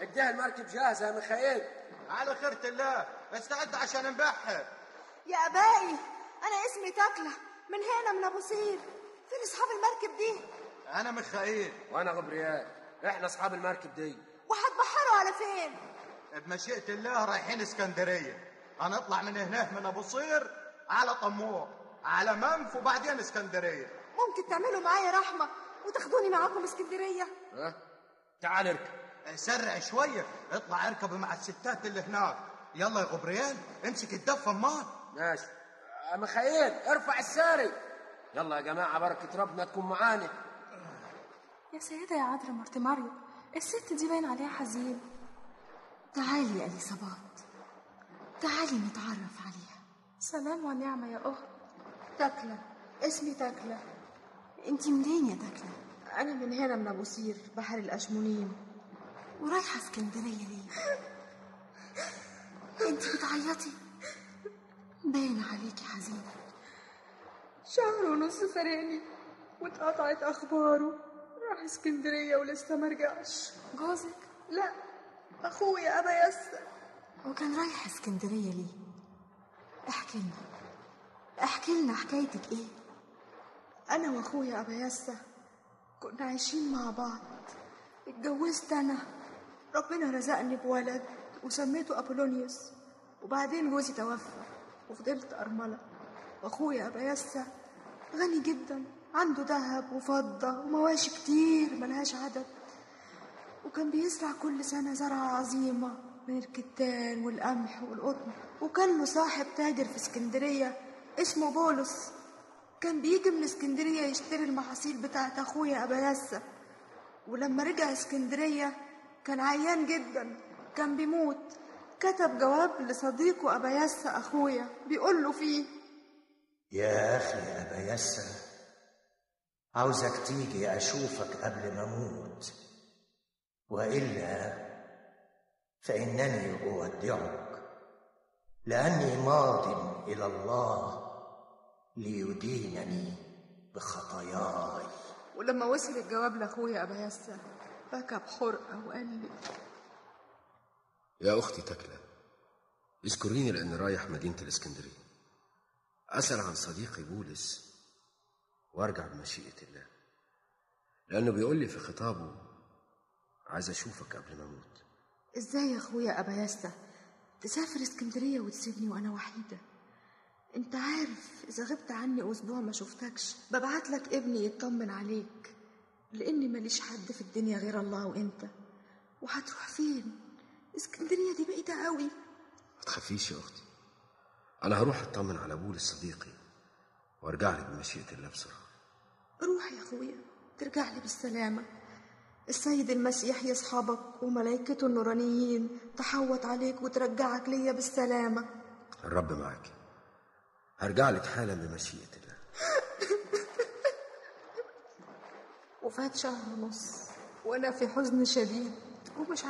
اديها المركب جاهزة يا ميخائيل على خيرة الله استعد عشان نبحر يا ابائي انا اسمي تكله من هنا من ابو سير فين اصحاب المركب دي انا ميخائيل وانا غبريال احنا اصحاب المركب دي وهتبحروا على فين بمشيئة الله رايحين اسكندرية هنطلع من هناك من ابو صير على طموح على منف وبعدين اسكندرية ممكن تعملوا معايا رحمه وتاخدوني معاكم اسكندريه ها تعال اركب سرع شوية اطلع اركب مع الستات اللي هناك يلا يا غبريال امسك الدفة امال ماشي يا ميخائيل ارفع الساري يلا يا جماعة بركة ربنا تكون معانا يا سيدة يا عذراء مرت مريم الست دي باين عليها حزين تعالي يا اليصابات تعالي نتعرف عليها سلام ونعمة يا أخت تكله اسمي تكله انتي منين يا دكلة انا من هنا من ابو سير بحر الاشمونين ورايحة اسكندرية ليه انتي بتعيطي باين عليكي حزينة شهر ونص فرقني واتقطعت اخباره راح اسكندريه ولسه مرجعش جوزك لا اخويا ابا يسر وكان رايح اسكندرية ليه احكي لنا احكي لنا حكايتك ايه انا واخويا ابا يسر كنا عايشين مع بعض اتجوزت انا ربنا رزقني بولد وسميته ابولونيوس وبعدين جوزي توفى وفضلت ارمله واخويا ابا يسر غني جدا عنده ذهب وفضه ومواشي كتير ملهاش عدد وكان بيزرع كل سنة زرعة عظيمة من الكتان والقمح والقطن وكان له صاحب تاجر في اسكندرية اسمه بولس كان بيجي من اسكندرية يشتري المحاصيل بتاعت أخويا أبا يسة ولما رجع اسكندرية كان عيان جدا كان بيموت كتب جواب لصديقه أبا يسة أخويا بيقول له فيه يا أخي أبا يسر عاوزك تيجي أشوفك قبل ما أموت وإلا فإنني أودعك لأني ماض إلى الله ليدينني بخطاياي ولما وصل الجواب لأخويا أبا يسة بكى بحرقة وقال لي يا أختي تكلة اذكريني لأني رايح مدينة الإسكندرية أسأل عن صديقي بولس وأرجع بمشيئة الله لأنه بيقول لي في خطابه عايز أشوفك قبل ما أموت ازاي يا اخويا ابا ياسا تسافر اسكندريه وتسيبني وانا وحيده انت عارف اذا غبت عني اسبوع ما شفتكش ببعت لك ابني يطمن عليك لاني ماليش حد في الدنيا غير الله وانت وهتروح فين اسكندريه دي بعيده قوي ما تخافيش يا أختي أنا هروح أطمن على بولس صديقي وأرجع لك بمشيئة الله بسرعة روح يا اخويا ترجع لي بالسلامه السيد المسيح يصحبك وملائكته النورانيين تحوط عليك وترجعك ليا بالسلامه الرب معاك هرجع لك حالا بمشيئة الله وفات شهر ونص وانا في حزن شديد ومش